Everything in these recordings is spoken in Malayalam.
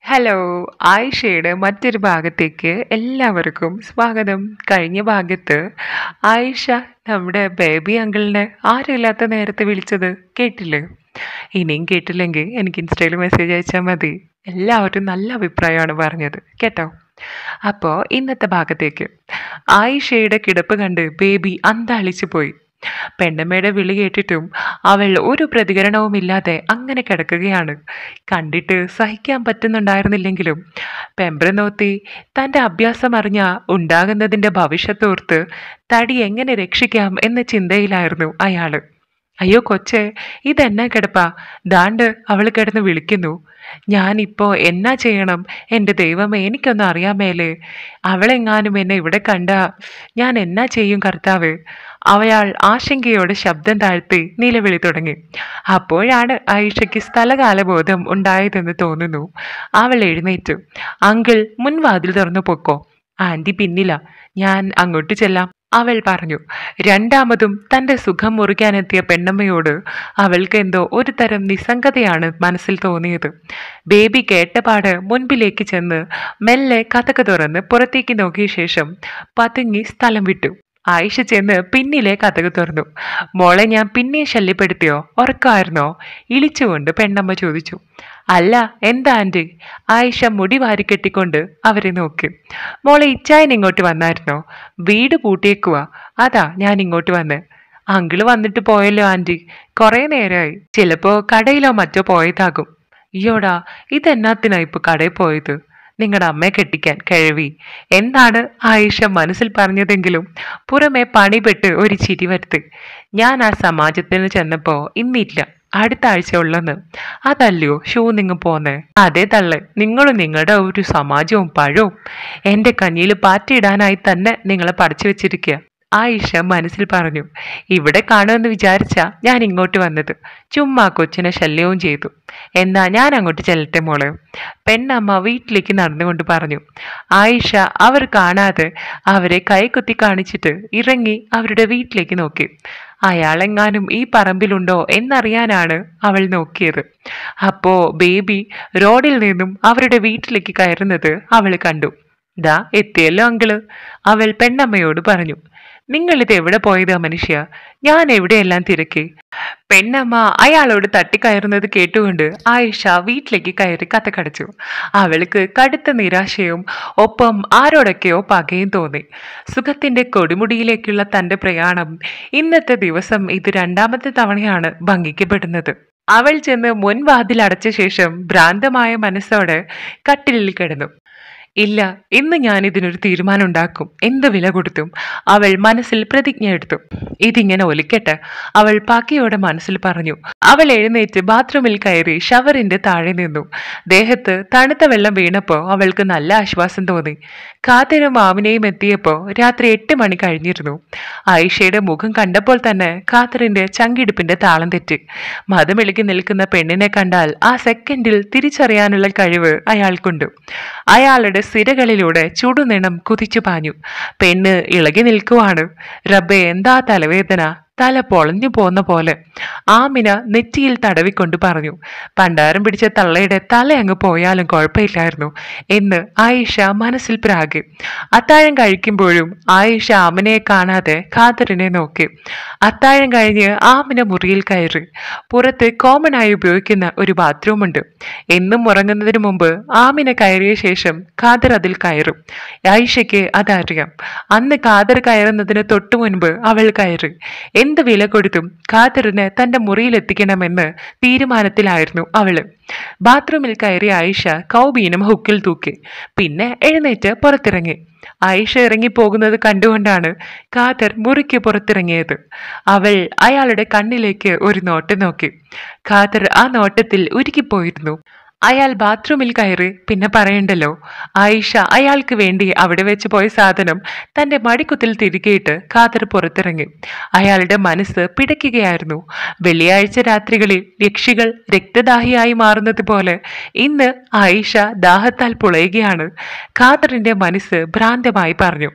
ഹലോ ആയിഷയുടെ മറ്റൊരു ഭാഗത്തേക്ക് എല്ലാവർക്കും സ്വാഗതം കഴിഞ്ഞ ഭാഗത്ത് ആയിഷ നമ്മുടെ ബേബി അങ്കിളിനെ ആരുമില്ലാത്ത നേരത്തെ വിളിച്ചത് കേട്ടില്ലേ ഇനിയും കേട്ടില്ലെങ്കിൽ എനിക്ക് ഇൻസ്റ്റയിൽ മെസ്സേജ് അയച്ചാൽ മതി എല്ലാവരും നല്ല അഭിപ്രായമാണ് പറഞ്ഞത് കേട്ടോ അപ്പോൾ ഇന്നത്തെ ഭാഗത്തേക്ക് ആയിഷയുടെ കിടപ്പ് കണ്ട് ബേബി അന്താളിച്ചു പോയി പെണ്ണമ്മയുടെ വിളി കേട്ടിട്ടും അവൾ ഒരു പ്രതികരണവുമില്ലാതെ അങ്ങനെ കിടക്കുകയാണ് കണ്ടിട്ട് സഹിക്കാൻ പറ്റുന്നുണ്ടായിരുന്നില്ലെങ്കിലും പെമ്പ്രനോത്തി തൻ്റെ അഭ്യാസം അറിഞ്ഞ ഉണ്ടാകുന്നതിൻ്റെ ഭവിഷ്യത്തോർത്ത് തടി എങ്ങനെ രക്ഷിക്കാം എന്ന ചിന്തയിലായിരുന്നു അയാൾ അയ്യോ കൊച്ചേ ഇതെന്നാ കിടപ്പാ ദാണ്ട് അവൾ കിടന്ന് വിളിക്കുന്നു ഞാനിപ്പോ എന്നാ ചെയ്യണം എൻ്റെ ദൈവമേ എനിക്കൊന്നും അറിയാമേലേ അവളെങ്ങാനും എന്നെ ഇവിടെ കണ്ട ഞാൻ എന്നാ ചെയ്യും കർത്താവ് അവയാൾ ആശങ്കയോടെ ശബ്ദം താഴ്ത്തി നിലവിളി തുടങ്ങി അപ്പോഴാണ് ആയിഷയ്ക്ക് സ്ഥലകാലബോധം ഉണ്ടായതെന്ന് തോന്നുന്നു അവൾ എഴുന്നേറ്റു അങ്കിൾ മുൻവാതിൽ തുറന്നു പൊക്കോ ആൻറ്റി പിന്നില ഞാൻ അങ്ങോട്ട് ചെല്ലാം അവൾ പറഞ്ഞു രണ്ടാമതും തൻ്റെ സുഖം മുറിക്കാനെത്തിയ പെണ്ണമ്മയോട് അവൾക്ക് എന്തോ ഒരു തരം നിസ്സംഗതയാണ് മനസ്സിൽ തോന്നിയത് ബേബി കേട്ടപാട് മുൻപിലേക്ക് ചെന്ന് മെല്ലെ കഥക തുറന്ന് പുറത്തേക്ക് നോക്കിയ ശേഷം പതുങ്ങി സ്ഥലം വിട്ടു ആയിഷ ചെന്ന് പിന്നിലെ കഥക തുറന്നു മോളെ ഞാൻ പിന്നെ ശല്യപ്പെടുത്തിയോ ഉറക്കമായിരുന്നോ ഇളിച്ചുകൊണ്ട് പെണ്ണമ്മ ചോദിച്ചു അല്ല എന്താ ആൻറ്റി ആയിഷ മുടി വാരിക്കെട്ടിക്കൊണ്ട് അവരെ നോക്കി മോളെ ഇച്ചായൻ ഇങ്ങോട്ട് വന്നായിരുന്നോ വീട് പൂട്ടിയേക്കുവാ അതാ ഞാൻ ഇങ്ങോട്ട് വന്ന് അങ്കിള് വന്നിട്ട് പോയല്ലോ ആൻറ്റി കുറേ നേരമായി ചിലപ്പോ കടയിലോ മറ്റോ പോയതാകും അയ്യോടാ ഇതെന്നാത്തിനാ ഇപ്പൊ കടയിൽ പോയത് നിങ്ങളുടെ അമ്മയെ കെട്ടിക്കാൻ കഴിവി എന്താണ് ആയിഷ മനസ്സിൽ പറഞ്ഞതെങ്കിലും പുറമെ പണിപെട്ട് ഒരു ചിരി വരുത്തി ഞാൻ ആ സമാജത്തിന് ചെന്നപ്പോ ഇന്നില്ല അടുത്ത ആഴ്ച ഉള്ളെന്ന് അതല്ലയോ ഷൂ നിങ്ങൾ പോന്നെ അതേ തള്ളെ നിങ്ങളും നിങ്ങളുടെ ഒരു സമാജവും പഴവും എൻ്റെ കഞ്ഞിയിൽ പാറ്റിയിടാനായി തന്നെ നിങ്ങളെ പഠിച്ചു വെച്ചിരിക്കുക ആയിഷ മനസ്സിൽ പറഞ്ഞു ഇവിടെ കാണുമെന്ന് വിചാരിച്ച ഞാൻ ഇങ്ങോട്ട് വന്നത് ചുമ്മാ കൊച്ചിനെ ശല്യവും ചെയ്തു എന്നാ ഞാൻ അങ്ങോട്ട് ചെല്ലട്ടെ മോളെ പെണ്ണമ്മ വീട്ടിലേക്ക് നടന്നുകൊണ്ട് പറഞ്ഞു ആയിഷ അവർ കാണാതെ അവരെ കൈകുത്തി കാണിച്ചിട്ട് ഇറങ്ങി അവരുടെ വീട്ടിലേക്ക് നോക്കി അയാളെങ്ങാനും ഈ പറമ്പിലുണ്ടോ എന്നറിയാനാണ് അവൾ നോക്കിയത് അപ്പോ ബേബി റോഡിൽ നിന്നും അവരുടെ വീട്ടിലേക്ക് കയറുന്നത് അവൾ കണ്ടു ദാ എത്തിയല്ലോ അങ്കിള് അവൾ പെണ്ണമ്മയോട് പറഞ്ഞു നിങ്ങളിത് എവിടെ പോയതാ മനുഷ്യ ഞാൻ എവിടെയെല്ലാം തിരക്കി പെണ്ണമ്മ അയാളോട് തട്ടിക്കയറുന്നത് കേട്ടുകൊണ്ട് ആയിഷ വീട്ടിലേക്ക് കയറി കഥകടച്ചു അവൾക്ക് കടുത്ത നിരാശയും ഒപ്പം ആരോടൊക്കെയോ പകയും തോന്നി സുഖത്തിന്റെ കൊടുമുടിയിലേക്കുള്ള തന്റെ പ്രയാണം ഇന്നത്തെ ദിവസം ഇത് രണ്ടാമത്തെ തവണയാണ് ഭംഗിക്കപ്പെടുന്നത് അവൾ ചെന്ന് മുൻവാതിൽ അടച്ച ശേഷം ഭ്രാന്തമായ മനസ്സോടെ കട്ടിലിൽ കിടന്നു ഇല്ല ഇന്ന് ഞാൻ ഇതിനൊരു തീരുമാനം ഉണ്ടാക്കും എന്ത് വില കൊടുത്തും അവൾ മനസ്സിൽ പ്രതിജ്ഞ എടുത്തു ഇതിങ്ങനെ ഒലിക്കട്ടെ അവൾ പാക്കിയോടെ മനസ്സിൽ പറഞ്ഞു അവൾ എഴുന്നേറ്റ് ബാത്റൂമിൽ കയറി ഷവറിന്റെ താഴെ നിന്നു ദേഹത്ത് തണുത്ത വെള്ളം വീണപ്പോ അവൾക്ക് നല്ല ആശ്വാസം തോന്നി കാത്തിനും മാമിനെയും എത്തിയപ്പോ രാത്രി എട്ട് മണി കഴിഞ്ഞിരുന്നു ആയിഷയുടെ മുഖം കണ്ടപ്പോൾ തന്നെ കാത്തറിന്റെ ചങ്കിടിപ്പിന്റെ താളം തെറ്റി മതമിളകി നിൽക്കുന്ന പെണ്ണിനെ കണ്ടാൽ ആ സെക്കൻഡിൽ തിരിച്ചറിയാനുള്ള കഴിവ് അയാൾക്കുണ്ട് അയാളുടെ സിരകളിലൂടെ ചുടുനിണം കുതിച്ചു പാഞ്ഞു പെണ്ണ് ഇളകി നിൽക്കുവാണ് റബ്ബെ എന്താ തലവേദന തല പൊളഞ്ഞു പോന്ന പോലെ ആമിന നെറ്റിയിൽ തടവിക്കൊണ്ട് പറഞ്ഞു പണ്ടാരം പിടിച്ച തള്ളയുടെ തല അങ്ങ് പോയാലും കുഴപ്പമില്ലായിരുന്നു എന്ന് ആയിഷ മനസ്സിൽ പ്രാഗി അത്താഴം കഴിക്കുമ്പോഴും ആയിഷ ആമിനയെ കാണാതെ ഖാദറിനെ നോക്കി അത്താഴം കഴിഞ്ഞ് ആമിന മുറിയിൽ കയറി പുറത്ത് കോമൺ ആയി ഉപയോഗിക്കുന്ന ഒരു ബാത്റൂം ഉണ്ട് എന്നും ഉറങ്ങുന്നതിന് മുമ്പ് ആമിന കയറിയ ശേഷം ഖാദർ അതിൽ കയറും ആയിഷയ്ക്ക് അതറിയാം അന്ന് ഖാദർ കയറുന്നതിന് തൊട്ടു മുൻപ് അവൾ കയറി എന്ത് വില കൊടുത്തും ഖാദറിന് തന്റെ മുറിയിലെത്തിക്കണമെന്ന് തീരുമാനത്തിലായിരുന്നു അവള് ബാത്റൂമിൽ കയറിയ ആയിഷ കൗബീനും ഹുക്കിൽ തൂക്കി പിന്നെ എഴുന്നേറ്റ് പുറത്തിറങ്ങി ആയിഷ ഇറങ്ങിപ്പോകുന്നത് കണ്ടുകൊണ്ടാണ് ഖാദർ മുറിക്ക് പുറത്തിറങ്ങിയത് അവൾ അയാളുടെ കണ്ണിലേക്ക് ഒരു നോട്ടം നോക്കി ഖാദർ ആ നോട്ടത്തിൽ ഉരുക്കിപ്പോയിരുന്നു അയാൾ ബാത്റൂമിൽ കയറി പിന്നെ പറയണ്ടല്ലോ ആയിഷ അയാൾക്ക് വേണ്ടി അവിടെ വെച്ച് പോയ സാധനം തന്റെ മടിക്കുത്തിൽ തിരികെയിട്ട് ഖാദർ പുറത്തിറങ്ങി അയാളുടെ മനസ്സ് പിടയ്ക്കുകയായിരുന്നു വെള്ളിയാഴ്ച രാത്രികളിൽ യക്ഷികൾ രക്തദാഹിയായി മാറുന്നത് പോലെ ഇന്ന് ആയിഷ ദാഹത്താൽ പുളയുകയാണ് ഖാദറിന്റെ മനസ്സ് ഭ്രാന്തമായി പറഞ്ഞു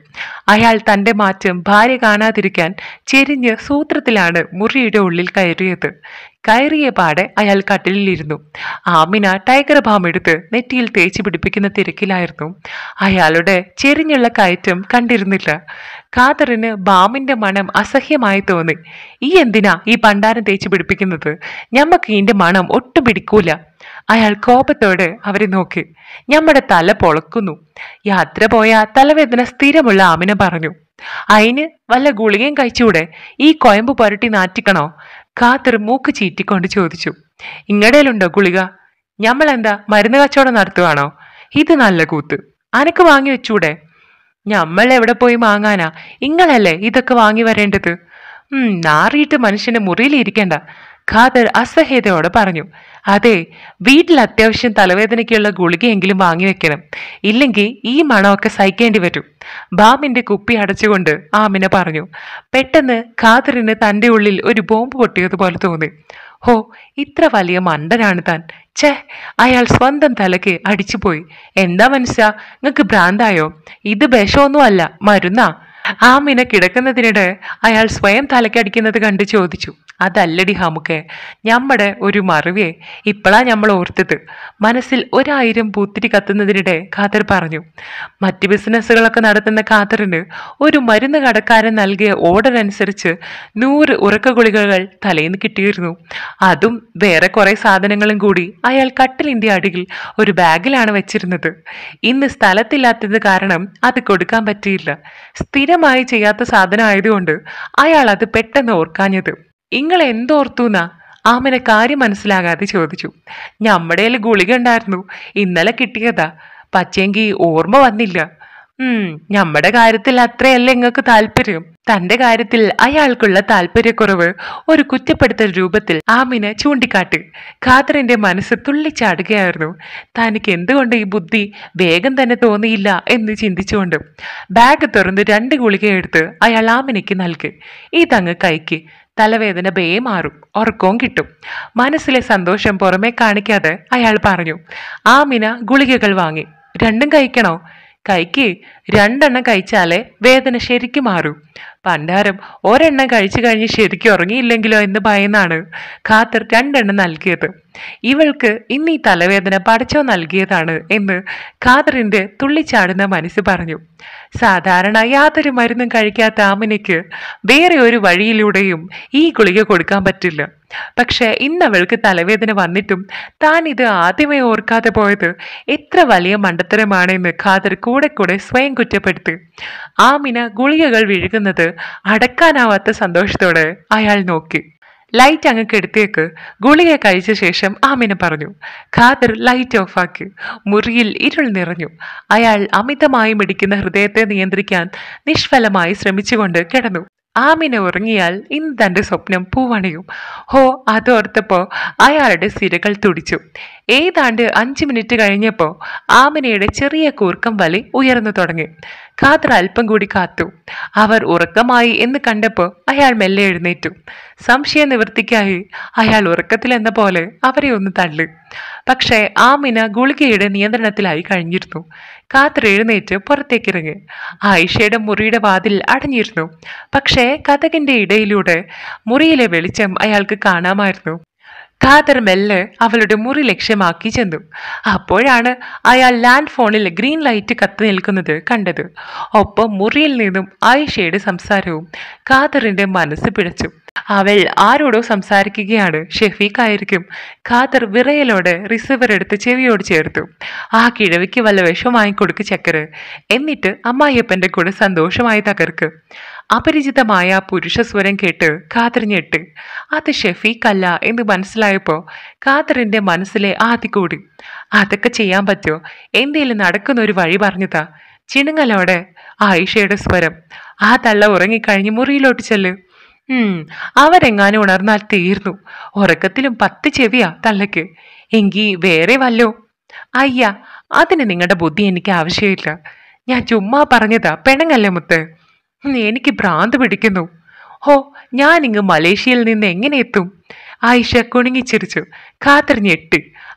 അയാൾ തന്റെ മാറ്റം ഭാര്യ കാണാതിരിക്കാൻ ചെരിഞ്ഞ് സൂത്രത്തിലാണ് മുറിയുടെ ഉള്ളിൽ കയറിയത് കയറിയ പാടെ അയാൾ കട്ടിലിരുന്നു ആമിന ടൈഗർ ബാം എടുത്ത് നെറ്റിയിൽ തേച്ച് പിടിപ്പിക്കുന്ന തിരക്കിലായിരുന്നു അയാളുടെ ചെരിഞ്ഞുള്ള കയറ്റം കണ്ടിരുന്നില്ല ഖാദറിന് ബാമിന്റെ മണം അസഹ്യമായി തോന്നി ഈ എന്തിനാ ഈ പണ്ടാരം തേച്ച് പിടിപ്പിക്കുന്നത് ഞമ്മക്ക് ഇതിന്റെ മണം ഒട്ടും പിടിക്കൂല അയാൾ കോപത്തോടെ അവരെ നോക്കി ഞമ്മടെ തല പൊളക്കുന്നു യാത്ര പോയ തലവേദന സ്ഥിരമുള്ള ആമിന പറഞ്ഞു അതിന് വല്ല ഗുളികയും കഴിച്ചൂടെ ഈ കൊയമ്പ് പുരട്ടി നാറ്റിക്കണോ ഖാത്തർ മൂക്ക് ചീറ്റിക്കൊണ്ട് ചോദിച്ചു ഇങ്ങടേലുണ്ടോ ഗുളിക ഞമ്മളെന്താ മരുന്ന് കച്ചവടം നടത്തുവാണോ ഇത് നല്ല കൂത്ത് അനക്ക് വാങ്ങി വെച്ചൂടെ ഞമ്മൾ എവിടെ പോയി വാങ്ങാനാ ഇങ്ങളല്ലേ ഇതൊക്കെ വാങ്ങി വരേണ്ടത് ഉം നാറിയിട്ട് മനുഷ്യന്റെ മുറിയിൽ ഇരിക്കണ്ട ഖാദർ അസഹ്യതയോടെ പറഞ്ഞു അതെ വീട്ടിൽ അത്യാവശ്യം തലവേദനയ്ക്കുള്ള ഗുളികയെങ്കിലും വാങ്ങി വെക്കണം ഇല്ലെങ്കിൽ ഈ മണമൊക്കെ സഹിക്കേണ്ടി വരും ബാമിന്റെ കുപ്പി അടച്ചുകൊണ്ട് ആമിന പറഞ്ഞു പെട്ടെന്ന് ഖാദറിന് തന്റെ ഉള്ളിൽ ഒരു ബോംബ് പൊട്ടിയതുപോലെ തോന്നി ഹോ ഇത്ര വലിയ മണ്ടനാണ് താൻ ഛേ അയാൾ സ്വന്തം തലക്ക് അടിച്ചുപോയി എന്താ മനസ്സാ നിങ്ങക്ക് ഭ്രാന്തായോ ഇത് വിഷമൊന്നുമല്ല മരുന്നാ ആമിന കിടക്കുന്നതിനിടെ അയാൾ സ്വയം തലക്കടിക്കുന്നത് കണ്ട് ചോദിച്ചു അതല്ലടി ഹമുക്കെ ഞമ്മടെ ഒരു മറിവേ ഇപ്പോഴാ നമ്മൾ ഓർത്തത് മനസ്സിൽ ഒരായിരം പൂത്തിരി കത്തുന്നതിനിടെ ഖാദർ പറഞ്ഞു മറ്റ് ബിസിനസ്സുകളൊക്കെ നടത്തുന്ന ഖാദറിന് ഒരു മരുന്ന് കടക്കാരൻ നൽകിയ ഓർഡർ അനുസരിച്ച് നൂറ് ഉറക്ക ഗുളികകൾ തലേന്ന് കിട്ടിയിരുന്നു അതും വേറെ കുറെ സാധനങ്ങളും കൂടി അയാൾ കട്ടിലിന്റെ അടിയിൽ ഒരു ബാഗിലാണ് വെച്ചിരുന്നത് ഇന്ന് സ്ഥലത്തില്ലാത്തത് കാരണം അത് കൊടുക്കാൻ പറ്റിയില്ല സ്ഥിരമായി ചെയ്യാത്ത സാധനം ആയതുകൊണ്ട് അയാൾ അത് പെട്ടെന്ന് ഓർക്കാഞ്ഞത് ഇങ്ങൾ എന്തോർത്തുന്നാ ആമനെ കാര്യം മനസ്സിലാകാതെ ചോദിച്ചു ഞമ്മടേൽ ഗുളിക ഉണ്ടായിരുന്നു ഇന്നലെ കിട്ടിയതാ പക്ഷേങ്കി ഓർമ്മ വന്നില്ല ഉം ഞമ്മടെ കാര്യത്തിൽ അത്രയല്ല ഇങ്ങക്ക് താല്പര്യം തന്റെ കാര്യത്തിൽ അയാൾക്കുള്ള താല്പര്യക്കുറവ് ഒരു കുറ്റപ്പെടുത്തൽ രൂപത്തിൽ ആമിന് ചൂണ്ടിക്കാട്ടി ഖാദറിന്റെ മനസ്സ് തുള്ളിച്ചാടുകയായിരുന്നു തനിക്ക് എന്തുകൊണ്ട് ഈ ബുദ്ധി വേഗം തന്നെ തോന്നിയില്ല എന്ന് ചിന്തിച്ചുകൊണ്ട് ബാഗ് തുറന്ന് രണ്ട് ഗുളിക എടുത്ത് അയാൾ ആമിനയ്ക്ക് നൽകി ഇതങ്ങ് കൈക്ക് തലവേദന ബേ മാറും ഉറക്കവും കിട്ടും മനസ്സിലെ സന്തോഷം പുറമേ കാണിക്കാതെ അയാൾ പറഞ്ഞു ആമിന ഗുളികകൾ വാങ്ങി രണ്ടും കഴിക്കണോ കൈക്ക് രണ്ടെണ്ണം കഴിച്ചാലേ വേദന ശരിക്കും മാറൂ പണ്ടാരം ഒരെണ്ണം കഴിച്ചു കഴിഞ്ഞ് ശരിക്കും ഉറങ്ങിയില്ലെങ്കിലോ എന്ന് ഭയന്നാണ് ഖാത്തർ രണ്ടെണ്ണം നൽകിയത് ഇവൾക്ക് ഇന്ന് ഈ തലവേദന പടച്ചോ നൽകിയതാണ് എന്ന് ഖാദറിന്റെ തുള്ളിച്ചാടുന്ന മനസ്സ് പറഞ്ഞു സാധാരണ യാതൊരു മരുന്നും കഴിക്കാത്ത ആമിനയ്ക്ക് വേറെ ഒരു വഴിയിലൂടെയും ഈ ഗുളിക കൊടുക്കാൻ പറ്റില്ല പക്ഷെ ഇന്നവൾക്ക് തലവേദന വന്നിട്ടും താൻ ഇത് ആദ്യമേ ഓർക്കാതെ പോയത് എത്ര വലിയ മണ്ടത്തരമാണെന്ന് ഖാദർ കൂടെ കൂടെ സ്വയം കുറ്റപ്പെടുത്തി ആമിന ഗുളികകൾ വിഴുകുന്നത് അടക്കാനാവാത്ത സന്തോഷത്തോടെ അയാൾ നോക്കി ലൈറ്റ് അങ്ങ് കെടുത്തേക്ക് ഗുളിക കഴിച്ച ശേഷം ആമിന പറഞ്ഞു ഖാദർ ലൈറ്റ് ഓഫാക്കി മുറിയിൽ ഇരുൾ നിറഞ്ഞു അയാൾ അമിതമായി മിടിക്കുന്ന ഹൃദയത്തെ നിയന്ത്രിക്കാൻ നിഷ്ഫലമായി ശ്രമിച്ചുകൊണ്ട് കിടന്നു ആമിന ഉറങ്ങിയാൽ ഇന്ന് തന്റെ സ്വപ്നം പൂവണിയും ഹോ അതോർത്തപ്പോ അയാളുടെ സിരകൾ തുടിച്ചു ഏതാണ്ട് അഞ്ചു മിനിറ്റ് കഴിഞ്ഞപ്പോ ആമിനയുടെ ചെറിയ കൂർക്കം വലി ഉയർന്നു തുടങ്ങി ഖാദർ അല്പം കൂടി കാത്തു അവർ ഉറക്കമായി എന്ന് കണ്ടപ്പോ അയാൾ മെല്ലെ എഴുന്നേറ്റു സംശയ നിവൃത്തിക്കായി അയാൾ ഉറക്കത്തിലെന്ന പോലെ അവരെ ഒന്ന് തള്ളി പക്ഷേ ആമിന ഗുളികയുടെ നിയന്ത്രണത്തിലായി കഴിഞ്ഞിരുന്നു ഖാദർ എഴുന്നേറ്റ് പുറത്തേക്കിറങ്ങി ആയിഷയുടെ മുറിയുടെ വാതിൽ അടഞ്ഞിരുന്നു പക്ഷേ കഥകിന്റെ ഇടയിലൂടെ മുറിയിലെ വെളിച്ചം അയാൾക്ക് കാണാമായിരുന്നു ഖാദർ മെല്ലെ അവളുടെ മുറി ലക്ഷ്യമാക്കി ചെന്നു അപ്പോഴാണ് അയാൾ ലാൻഡ് ഫോണിൽ ഗ്രീൻ ലൈറ്റ് കത്തി നിൽക്കുന്നത് കണ്ടത് ഒപ്പം മുറിയിൽ നിന്നും ആയിഷയുടെ സംസാരവും ഖാദറിന്റെ മനസ്സ് പിടച്ചു അവൾ ആരോടോ സംസാരിക്കുകയാണ് ഷെഫീഖ് ആയിരിക്കും ഖാദർ വിറയലോടെ റിസീവർ എടുത്ത് ചെവിയോട് ചേർത്തു ആ കിഴവിക്ക് വല്ല വിഷമായി കൊടുക്ക് ചക്കര് എന്നിട്ട് അമ്മായിയപ്പന്റെ കൂടെ സന്തോഷമായി തകർക്ക് അപരിചിതമായ ആ പുരുഷ സ്വരം കേട്ട് ഖാദർ ഞെട്ട് അത് ഷെഫീഖ് അല്ല എന്ന് മനസ്സിലായപ്പോൾ ഖാദറിന്റെ മനസ്സിലെ ആദ്യ കൂടി അതൊക്കെ ചെയ്യാൻ പറ്റുമോ എന്തേലും നടക്കുന്ന ഒരു വഴി പറഞ്ഞതാ ചിണുങ്ങലോടെ ആയിഷയുടെ സ്വരം ആ തള്ള ഉറങ്ങിക്കഴിഞ്ഞ് മുറിയിലോട്ട് ചെല്ല് ഉം അവരെങ്ങാനും ഉണർന്നാൽ തീർന്നു ഉറക്കത്തിലും പത്ത് ചെവിയാ തള്ളയ്ക്ക് എങ്കി വേറെ വല്ലോ അയ്യ അതിന് നിങ്ങളുടെ ബുദ്ധി എനിക്ക് ആവശ്യമില്ല ഞാൻ ചുമ്മാ പറഞ്ഞതാ പെണങ്ങല്ലേ മുത്ത് ഉം, എനിക്ക് ഭ്രാന്ത് പിടിക്കുന്നു ഹോ ഞാൻ ഇങ്ങ് മലേഷ്യയിൽ നിന്ന് എങ്ങനെ എത്തും ആയിഷ കുണുങ്ങിച്ചിരിച്ചു ഖാത്തർ ഞെട്ടി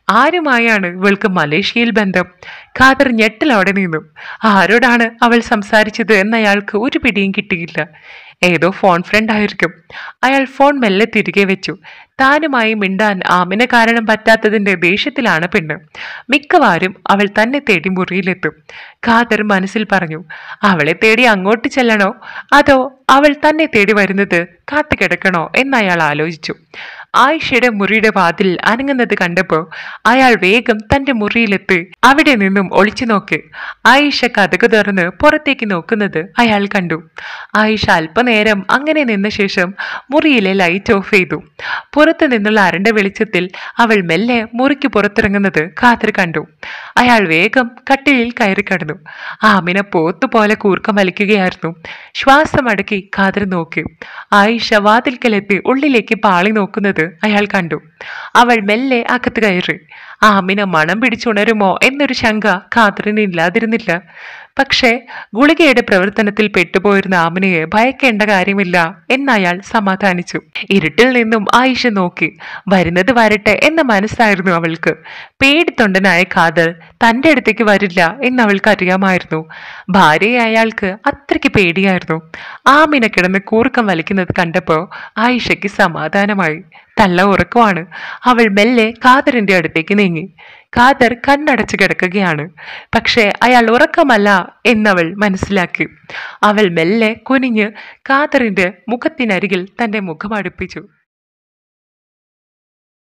ആരുമായാണ് ഇവൾക്ക് മലേഷ്യയിൽ ബന്ധം ഖാദർ ഞെട്ടലോടെ നിന്നു ആരോടാണ് അവൾ സംസാരിച്ചത് എന്നയാൾക്ക് ഒരു പിടിയും കിട്ടിയില്ല ഏതോ ഫോൺ ഫ്രണ്ട് ആയിരിക്കും അയാൾ ഫോൺ മെല്ലെ തിരികെ വെച്ചു താനുമായി മിണ്ടാൻ ആമിന് കാരണം പറ്റാത്തതിന്റെ ദേഷ്യത്തിലാണ് പെണ്ണ് മിക്കവാറും അവൾ തന്നെ തേടി മുറിയിലെത്തും ഖാദർ മനസ്സിൽ പറഞ്ഞു അവളെ തേടി അങ്ങോട്ട് ചെല്ലണോ അതോ അവൾ തന്നെ തേടി വരുന്നത് കാത്തുകിടക്കണോ എന്നയാൾ ആലോചിച്ചു ആയിഷയുടെ മുറിയുടെ വാതിൽ അനങ്ങുന്നത് കണ്ടപ്പോൾ അയാൾ വേഗം തന്റെ മുറിയിലെത്തി അവിടെ നിന്നും ഒളിച്ചു നോക്കി ആയിഷ കഥക് തുറന്ന് പുറത്തേക്ക് നോക്കുന്നത് അയാൾ കണ്ടു ആയിഷ അല്പനേരം അങ്ങനെ നിന്ന ശേഷം മുറിയിലെ ലൈറ്റ് ഓഫ് ചെയ്തു പുറത്തു നിന്നുള്ള അരണ്ട വെളിച്ചത്തിൽ അവൾ മെല്ലെ മുറിക്ക് പുറത്തിറങ്ങുന്നത് ഖാദർ കണ്ടു അയാൾ വേഗം കട്ടിലിൽ കയറി കിടന്നു ആമിന പോത്തുപോലെ കൂർക്കം വലിക്കുകയായിരുന്നു ശ്വാസം അടക്കി ഖാദർ നോക്കി ആയിഷ വാതിൽക്കലെത്തി ഉള്ളിലേക്ക് പാളി നോക്കുന്നത് അയാൾ കണ്ടു അവൾ മെല്ലെ അകത്ത് കയറി ആമിന മണം പിടിച്ചുണരുമോ എന്നൊരു ശങ്ക ഖാദറിന് ഇല്ലാതിരുന്നില്ല പക്ഷേ ഗുളികയുടെ പ്രവർത്തനത്തിൽ പെട്ടുപോയിരുന്ന ആമിനയെ ഭയക്കേണ്ട കാര്യമില്ല എന്നയാൾ സമാധാനിച്ചു ഇരുട്ടിൽ നിന്നും ആയിഷ നോക്കി വരുന്നത് വരട്ടെ എന്ന മനസ്സായിരുന്നു അവൾക്ക് പേടിത്തൊണ്ടനായ ഖാദർ തൻ്റെ അടുത്തേക്ക് വരില്ല എന്ന് അവൾക്ക് അറിയാമായിരുന്നു ഭാര്യയെ അയാൾക്ക് അത്രയ്ക്ക് പേടിയായിരുന്നു ആമിന കിടന്ന് കൂർക്കം വലിക്കുന്നത് കണ്ടപ്പോൾ ആയിഷയ്ക്ക് സമാധാനമായി തള്ള ഉറക്കമാണ് അവൾ മെല്ലെ ഖാദറിന്റെ അടുത്തേക്ക് നീങ്ങി ഖാദർ കണ്ണടച്ചു കിടക്കുകയാണ് പക്ഷേ അയാൾ ഉറക്കമല്ല എന്നവൾ മനസ്സിലാക്കി അവൾ മെല്ലെ കുനിഞ്ഞ് ഖാദറിന്റെ മുഖത്തിനരികിൽ തന്റെ മുഖം അടുപ്പിച്ചു